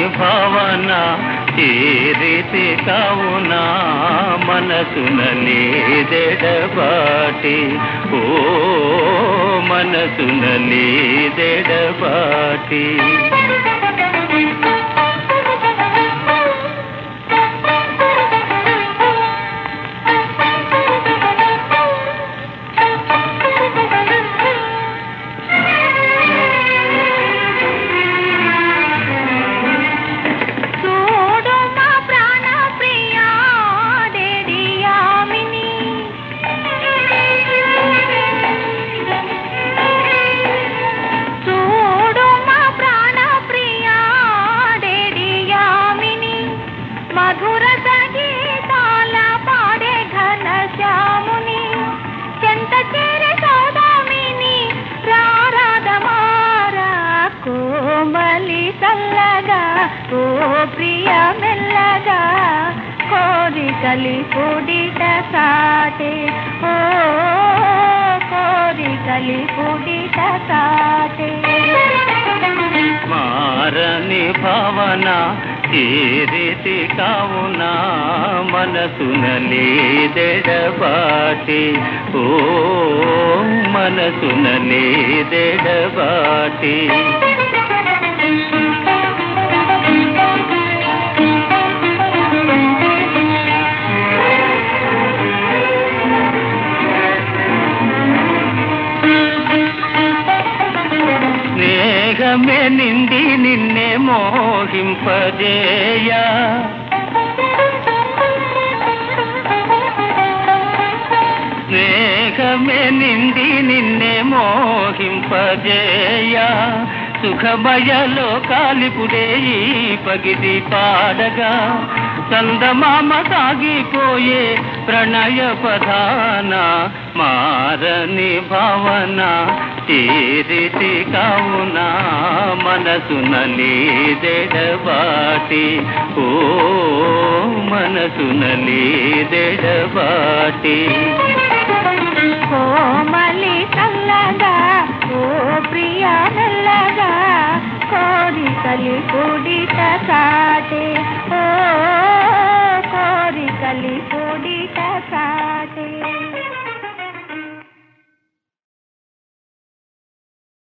భావన తీరితి కావున మనసున లేదెడబాటి ఓ మనసున లేదెడబాటి చూడు మా ప్రాణ ప్రియా డేడియామిని చూడు మా ప్రాణ ప్రియా డేడియామిని మధుర సంగీతాల పాడే ఘన శ్యాముని చెంత చేరే సౌదామిని రారాధమారా కోమలి చల్లగా ఓ ప్రియ మెల్లగా కోరికలి కుడిట సాటే ఓ కోరికలి కుడిట సాటే మారని భావన తీరితి కావున మనసున లేదెడబాటి ఓ మనసున లేదెడబాటి స్నేహమే నిండి నిన్నే మోహింపజేయ స్నేహమే నిండి నిన్నే మోహింపజేయ సుఖమయలో కాలిపుడే ఈ పగిది పాడగా చందమామ సాగిపోయే ప్రణయ పధాన మారని భావన తీరితి కావున మనసున లేదెడబాటి ఓ మనసున లేదెడబాటి కోమలి చల్లగా ఓ ప్రియ మెల్లగా కోరికలి కుడిట సాటే ఓ కోరికలి కుడిట సాటే